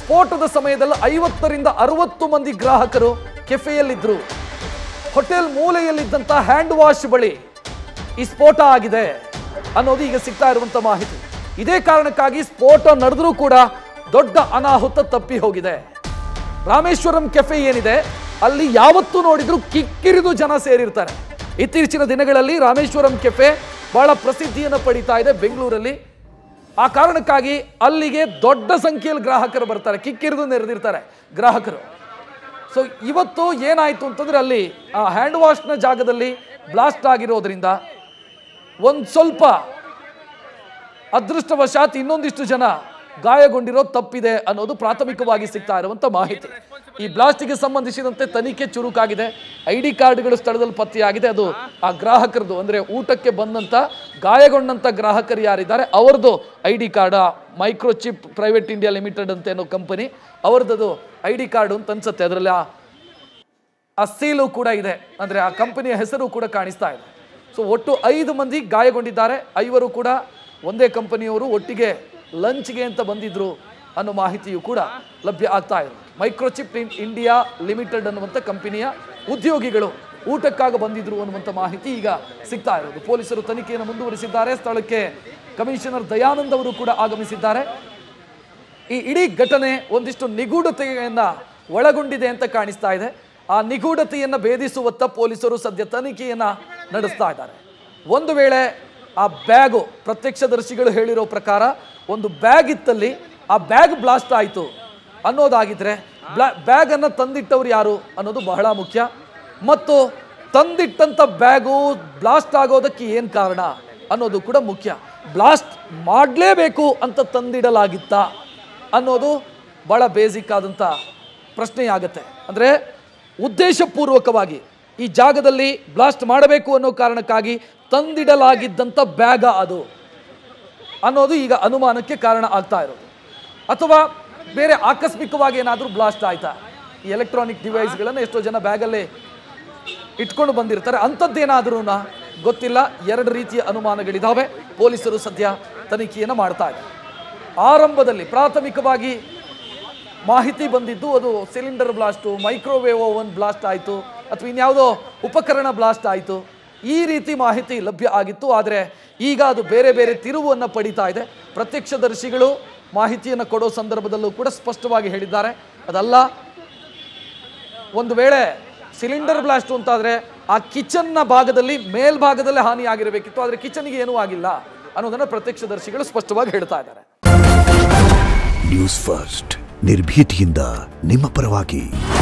ಸ್ಫೋಟದ ಸಮಯದಲ್ಲಿ ಐವತ್ತರಿಂದ ಅರವತ್ತು ಮಂದಿ ಗ್ರಾಹಕರು ಕೆಫೆಯಲ್ಲಿದ್ದರು ಹೋಟೆಲ್ ಮೂಲೆಯಲ್ಲಿದ್ದಂಥ ಹ್ಯಾಂಡ್ ವಾಶ್ ಬಳಿ ಈ ಸ್ಫೋಟ ಆಗಿದೆ ಅನ್ನೋದು ಈಗ ಸಿಗ್ತಾ ಇರುವಂತ ಮಾಹಿತಿ ಇದೇ ಕಾರಣಕ್ಕಾಗಿ ಸ್ಫೋಟ ನಡೆದರೂ ಕೂಡ ದೊಡ್ಡ ಅನಾಹುತ ತಪ್ಪಿ ಹೋಗಿದೆ ರಾಮೇಶ್ವರಂ ಕೆಫೆ ಏನಿದೆ ಅಲ್ಲಿ ಯಾವತ್ತೂ ನೋಡಿದ್ರು ಕಿಕ್ಕಿರಿದು ಜನ ಸೇರಿರ್ತಾರೆ ಇತ್ತೀಚಿನ ದಿನಗಳಲ್ಲಿ ರಾಮೇಶ್ವರಂ ಕೆಫೆ ಬಹಳ ಪ್ರಸಿದ್ಧಿಯನ್ನು ಪಡಿತಾ ಇದೆ ಬೆಂಗಳೂರಲ್ಲಿ ಆ ಕಾರಣಕ್ಕಾಗಿ ಅಲ್ಲಿಗೆ ದೊಡ್ಡ ಸಂಖ್ಯೆಯಲ್ಲಿ ಗ್ರಾಹಕರು ಬರ್ತಾರೆ ಕಿಕ್ಕಿರಿದು ನೆರೆದಿರ್ತಾರೆ ಗ್ರಾಹಕರು ಸೊ ಇವತ್ತು ಏನಾಯಿತು ಅಂತಂದ್ರೆ ಅಲ್ಲಿ ಆ ಹ್ಯಾಂಡ್ ವಾಶ್ನ ಜಾಗದಲ್ಲಿ ಬ್ಲಾಸ್ಟ್ ಆಗಿರೋದ್ರಿಂದ ಒಂದು ಸ್ವಲ್ಪ ಅದೃಷ್ಟವಶಾತ್ ಇನ್ನೊಂದಿಷ್ಟು ಜನ ಗಾಯಗೊಂಡಿರೋ ತಪ್ಪಿದೆ ಅನ್ನೋದು ಪ್ರಾಥಮಿಕವಾಗಿ ಸಿಗ್ತಾ ಇರುವಂತ ಮಾಹಿತಿ ಈ ಬ್ಲಾಸ್ಟಿಗೆ ಸಂಬಂಧಿಸಿದಂತೆ ತನಿಖೆ ಚುರುಕಾಗಿದೆ ಐ ಡಿ ಕಾರ್ಡ್ಗಳು ಸ್ಥಳದಲ್ಲಿ ಪತ್ತೆಯಾಗಿದೆ ಅದು ಆ ಗ್ರಾಹಕರದು ಅಂದ್ರೆ ಊಟಕ್ಕೆ ಬಂದಂತ ಗಾಯಗೊಂಡಂತ ಗ್ರಾಹಕರು ಯಾರಿದ್ದಾರೆ ಅವರದು I D card microchip private India limited ಅಂತ ಏನೋ ಕಂಪನಿ ಅವರದ್ದು ಐ ಡಿ ಕಾರ್ಡು ಅಂತ ಅನ್ಸುತ್ತೆ ಅದರಲ್ಲಿ ಆ ಆ ಸೀಲು ಕೂಡ ಇದೆ ಅಂದರೆ ಆ ಕಂಪನಿಯ ಹೆಸರು ಕೂಡ ಕಾಣಿಸ್ತಾ ಇದೆ ಸೊ ಒಟ್ಟು ಐದು ಮಂದಿ ಗಾಯಗೊಂಡಿದ್ದಾರೆ ಐವರು ಕೂಡ ಒಂದೇ ಕಂಪನಿಯವರು ಒಟ್ಟಿಗೆ ಲಂಚ್ಗೆ ಅಂತ ಬಂದಿದ್ರು ಅನ್ನೋ ಮಾಹಿತಿಯು ಕೂಡ ಲಭ್ಯ ಆಗ್ತಾ ಇದೆ ಮೈಕ್ರೋಚಿಪ್ ಇನ್ ಇಂಡಿಯಾ ಲಿಮಿಟೆಡ್ ಅನ್ನುವಂಥ ಕಂಪನಿಯ ಉದ್ಯೋಗಿಗಳು ಊಟಕ್ಕಾಗಿ ಬಂದಿದ್ರು ಅನ್ನುವಂಥ ಮಾಹಿತಿ ಈಗ ಸಿಗ್ತಾ ಇರೋದು ಪೊಲೀಸರು ತನಿಖೆಯನ್ನು ಮುಂದುವರಿಸಿದ್ದಾರೆ ಸ್ಥಳಕ್ಕೆ ಕಮಿಷನರ್ ದಯಾನಂದ್ ಅವರು ಕೂಡ ಆಗಮಿಸಿದ್ದಾರೆ ಈ ಇಡೀ ಘಟನೆ ಒಂದಿಷ್ಟು ನಿಗೂಢತೆಯನ್ನ ಒಳಗೊಂಡಿದೆ ಅಂತ ಕಾಣಿಸ್ತಾ ಇದೆ ಆ ನಿಗೂಢತೆಯನ್ನ ಭೇದಿಸುವತ್ತ ಪೊಲೀಸರು ಸದ್ಯ ತನಿಖೆಯನ್ನ ನಡೆಸ್ತಾ ಇದ್ದಾರೆ ಒಂದು ವೇಳೆ ಆ ಬ್ಯಾಗು ಪ್ರತ್ಯಕ್ಷದರ್ಶಿಗಳು ಹೇಳಿರೋ ಪ್ರಕಾರ ಒಂದು ಬ್ಯಾಗ್ ಇತ್ತಲ್ಲಿ ಆ ಬ್ಯಾಗ್ ಬ್ಲಾಸ್ಟ್ ಆಯಿತು ಅನ್ನೋದಾಗಿದ್ರೆ ಬ್ಲಾ ಬ್ಯಾಗನ್ನು ತಂದಿಟ್ಟವ್ರು ಯಾರು ಅನ್ನೋದು ಬಹಳ ಮುಖ್ಯ ಮತ್ತು ತಂದಿಟ್ಟಂಥ ಬ್ಯಾಗು ಬ್ಲಾಸ್ಟ್ ಆಗೋದಕ್ಕೆ ಏನು ಕಾರಣ ಅನ್ನೋದು ಕೂಡ ಮುಖ್ಯ ಬ್ಲಾಸ್ಟ್ ಮಾಡಲೇಬೇಕು ಅಂತ ತಂದಿಡಲಾಗಿತ್ತಾ ಅನ್ನೋದು ಭಾಳ ಬೇಸಿಕ್ ಆದಂಥ ಪ್ರಶ್ನೆಯಾಗತ್ತೆ ಅಂದರೆ ಉದ್ದೇಶಪೂರ್ವಕವಾಗಿ ಈ ಜಾಗದಲ್ಲಿ ಬ್ಲಾಸ್ಟ್ ಮಾಡಬೇಕು ಅನ್ನೋ ಕಾರಣಕ್ಕಾಗಿ ತಂದಿಡಲಾಗಿದ್ದಂಥ ಬ್ಯಾಗ ಅದು ಅನ್ನೋದು ಈಗ ಅನುಮಾನಕ್ಕೆ ಕಾರಣ ಆಗ್ತಾ ಇರೋದು ಅಥವಾ ಬೇರೆ ಆಕಸ್ಮಿಕವಾಗಿ ಏನಾದರೂ ಬ್ಲಾಸ್ಟ್ ಆಯ್ತಾ ಈ ಎಲೆಕ್ಟ್ರಾನಿಕ್ ಡಿವೈಸ್ಗಳನ್ನು ಎಷ್ಟೋ ಜನ ಬ್ಯಾಗಲ್ಲೇ ಇಟ್ಕೊಂಡು ಬಂದಿರ್ತಾರೆ ಅಂಥದ್ದೇನಾದ್ರೂ ಗೊತ್ತಿಲ್ಲ ಎರಡು ರೀತಿಯ ಅನುಮಾನಗಳಿದ್ದಾವೆ ಪೊಲೀಸರು ಸದ್ಯ ತನಿಖೆಯನ್ನು ಮಾಡ್ತಾ ಇದ್ದಾರೆ ಆರಂಭದಲ್ಲಿ ಪ್ರಾಥಮಿಕವಾಗಿ ಮಾಹಿತಿ ಬಂದಿದ್ದು ಅದು cylinder blast microwave oven blast ಆಯಿತು ಅಥವಾ ಇನ್ಯಾವುದೋ ಉಪಕರಣ ಬ್ಲಾಸ್ಟ್ ಆಯಿತು ಈ ರೀತಿ ಮಾಹಿತಿ ಲಭ್ಯ ಆಗಿತ್ತು ಆದರೆ ಈಗ ಅದು ಬೇರೆ ಬೇರೆ ತಿರುವನ್ನು ಪಡಿತಾ ಇದೆ ಪ್ರತ್ಯಕ್ಷದರ್ಶಿಗಳು ಮಾಹಿತಿಯನ್ನು ಕೊಡೋ ಸಂದರ್ಭದಲ್ಲೂ ಕೂಡ ಸ್ಪಷ್ಟವಾಗಿ ಹೇಳಿದ್ದಾರೆ ಅದಲ್ಲ ಒಂದು ವೇಳೆ ಸಿಲಿಂಡರ್ ಬ್ಲಾಸ್ಟ್ ಅಂತಾದರೆ ಆ ಕಿಚನ್ನ ಭಾಗದಲ್ಲಿ ಮೇಲ್ಭಾಗದಲ್ಲೇ ಹಾನಿ ಆಗಿರಬೇಕಿತ್ತು ಆದರೆ ಕಿಚನ್ಗೆ ಏನೂ ಆಗಿಲ್ಲ ಅನ್ನೋದನ್ನು ಪ್ರತ್ಯಕ್ಷದರ್ಶಿಗಳು ಸ್ಪಷ್ಟವಾಗಿ ಹೇಳ್ತಾ ಇದ್ದಾರೆ ನ್ಯೂಸ್ ಫಸ್ಟ್ ನಿರ್ಭೀತಿಯಿಂದ ನಿಮ್ಮ ಪರವಾಗಿ